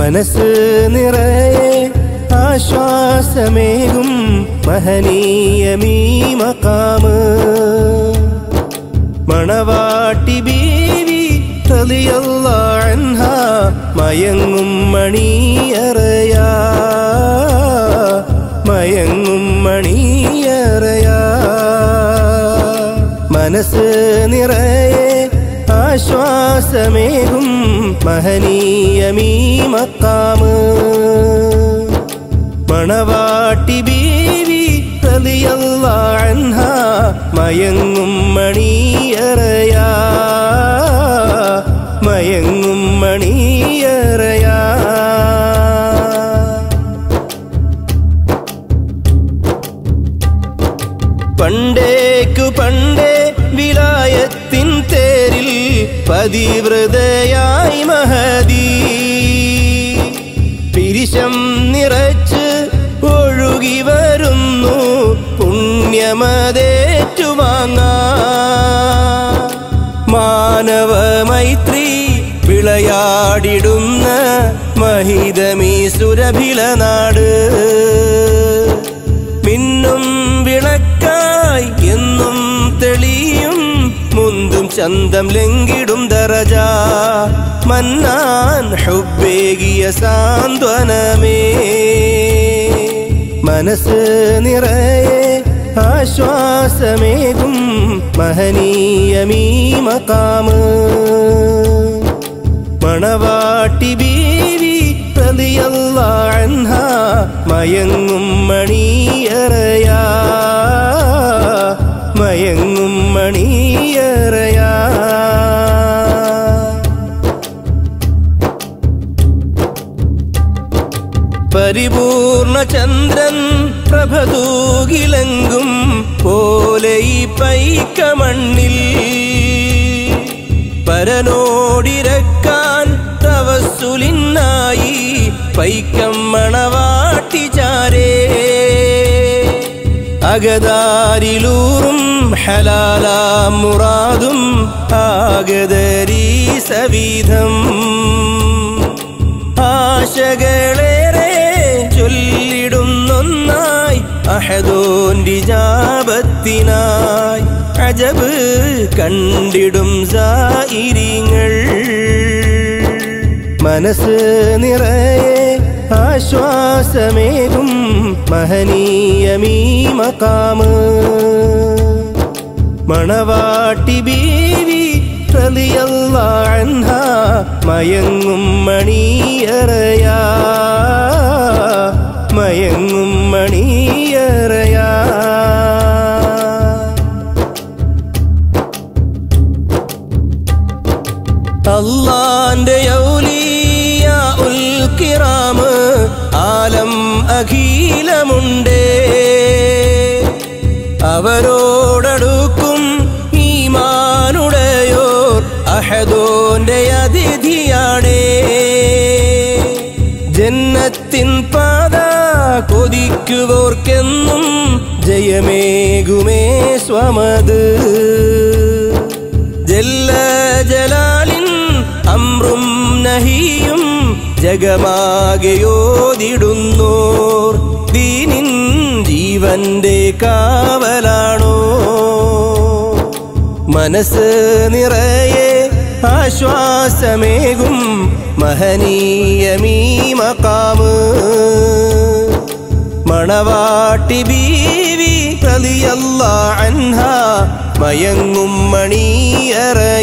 മനസ്സ് നിറയെ ആശ്വാസമേകും മഹനീയമീ മക്കാമ് മണവാട്ടി ബീവി റളിയല്ലാഹു അൻഹ മയങ്ങും മണിയറയാ മയങ്ങും മണിയറയാ മനസ്സ് നിറയെ ആശ്വാസമേകും മഹനീയമീ മക്കാമ് മണവാട്ടി ബീവി റളിയല്ലാഹു അൻഹ മയങ്ങും മണിയറയാ മയങ്ങും മണിയറയാ പണ്ടേക്കു പണ്ടേ വിലായത്തിൻ തേരിൽ പതിവ്രതയായി മഹദീ പിരിശം നിറച്ച് ഒഴുകി വരുന്നു പുണ്യമതേറ്റുവാങ്ങാ മാനവ മൈത്രി വിളയാടിടുന്ന മഹിതമീ സുരഭില നാട് മിന്നും വിളക്കായി എന്നും തെളിയും മുന്തും ചന്തം ലംഘിടും ദറജ മന്നാൻ ഹുബേകിയ സാന്ത്വനമേ മനസ്സ് നിറയെ ആശ്വാസമേകും മഹനീയമീ മക്കാമ് മണവാട്ടി ബീവി റളിയല്ലാഹു അൻഹ മയങ്ങും മണിയറയാ മയങ്ങും മണിയറയാ പരിപൂർണ ചന്ദ്രൻ പ്രഭതൂകിലെങ്കും പോലെ ഈ പൈക്കമണ്ണിൽ പരനോടിരക്കാൻ തവസുലിനായി പൈക്കം മണവാട്ടി ചാരേ അകതാരിലൂറും ഹലാലാ മുറാദും ആഗതരീ സവിധം ആശകളേറെ ചൊല്ലിടുന്നൊന്നായി അഹദോന്റെ ജാപത്തിനായി അജബ് കണ്ടിടും സായിരിങ്ങൾ മനസ്സ് നിറയെ ആശ്വാസമേകും മഹനീയമീ മക്കാമ് മണവാട്ടി ബീവി റളിയല്ലാഹു അൻഹ മയങ്ങും മണിയറയാ മയങ്ങും മണിയറയാ അള്ളാന്റെ ഔലിയ ഉൽക്കിറാമ് ആലം അഖീലമുണ്ടേ അവരോടടുക്കും ഈമാനുടയോർ അഹദോന്റെ അതിഥിയാണേ ജന്നത്തിൻ പാത കൊതിക്കുവോർക്കെന്നും ജയമേകുമേ സ്വമത് ജല്ല ജലാലിൻ അമ്രും നഹിയും ജഗമാകയോതിടുന്നോർ ദീനിൻ ജീവന്റെ കാവലാണോ മനസ്സ് നിറയെ ആശ്വാസമേകും മഹനീയമീ മക്കാമ് മണവാട്ടി ബീവി റളിയല്ലാഹു അൻഹ മയങ്ങും മണിയറയാ